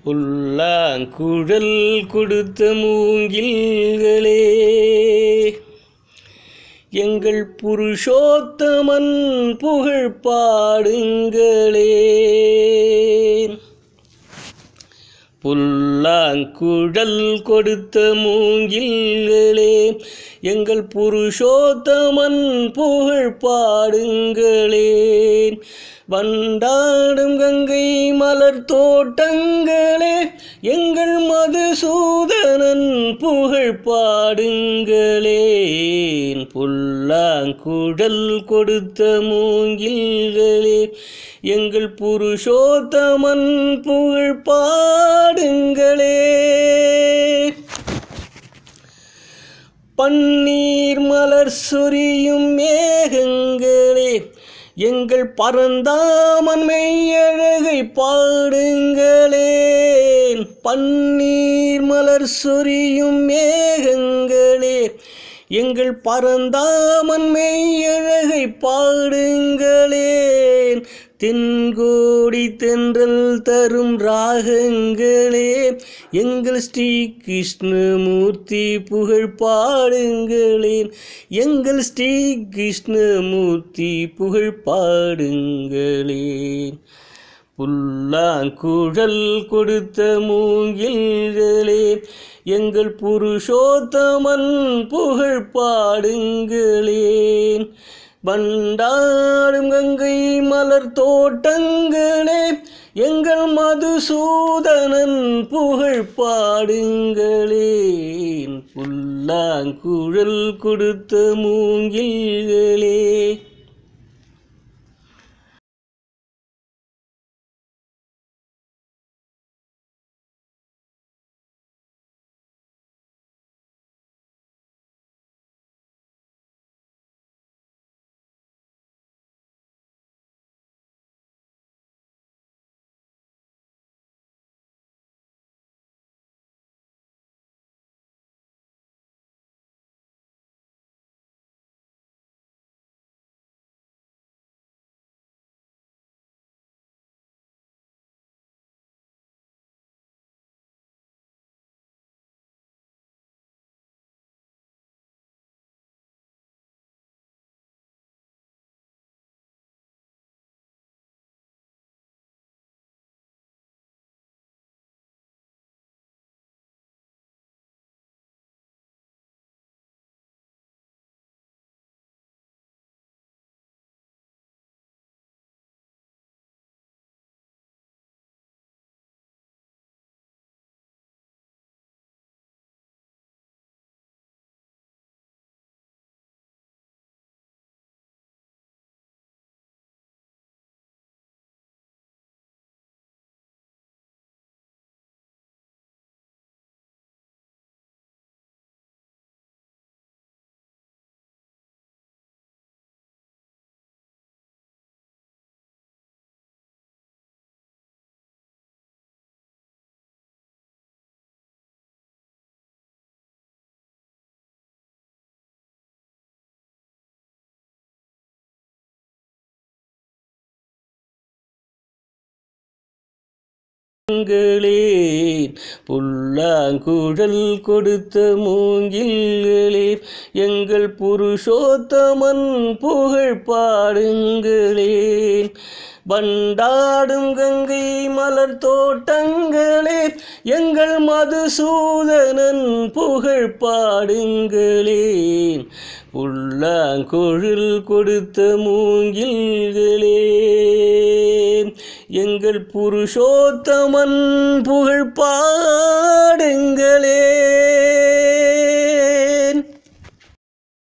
புல்லாங்குழல் கொடுத்த மூங்கில்களே எங்கள் புருஷோத்தமன் புகழ் பாடுங்களே புல்லாங்குழல் கொடுத்த மூங்கில்களே எங்கள் புருஷோத்தமன் புகழ் பாடுங்களேன் வண்டாடும் கங்கை மலர் தோட்டங்களே எங்கள் மதுசூதனன் புகழ் பாடுங்களேன் புல்லாங்குழல் கொடுத்த மூங்கில்களே எங்கள் புருஷோத்தமன் புகழ் பாடுங்களே பன்னீர் மலர் சொரியும் மேகங்களே எங்கள் பரந்தாமன் மெய்யழகை பாடுங்களேன் பன்னீர் மலர் சொரியும் மேகங்களே எங்கள் பரந்தாமன் மெய்யழகை பாடுங்களேன் தென்கோடி தென்றல் தரும் ராகங்களே எங்கள் ஸ்ரீ கிருஷ்ணமூர்த்தி புகழ் பாடுங்களேன் எங்கள் ஸ்ரீ கிருஷ்ணமூர்த்தி புகழ் பாடுங்களேன் புல்லாங்குழல் கொடுத்த மூங்கில்களே எங்கள் புருஷோத்தமன் புகழ் பாடுங்களேன் வண்டாடும் கங்கை மலர் தோட்டங்களே எங்கள் மதுசூதனன் புகழ் பாடுங்களேன் புல்லாங்குழல் கொடுத்த மூங்கில்களே மூங்கில்களே புல்லாங்குழல் கொடுத்த மூங்கில்களே எங்கள் புருஷோத்தமன் புகழ் பாடுங்களேன் வண்டாடும் கங்கை மலர் தோட்டங்களே எங்கள் மதுசூதனன் புகழ் பாடுங்களேன் புல்லாங்குழல் கொடுத்த மூங்கில்களே எங்கள் புருஷோத்தமன் புகழ் பாடுங்களே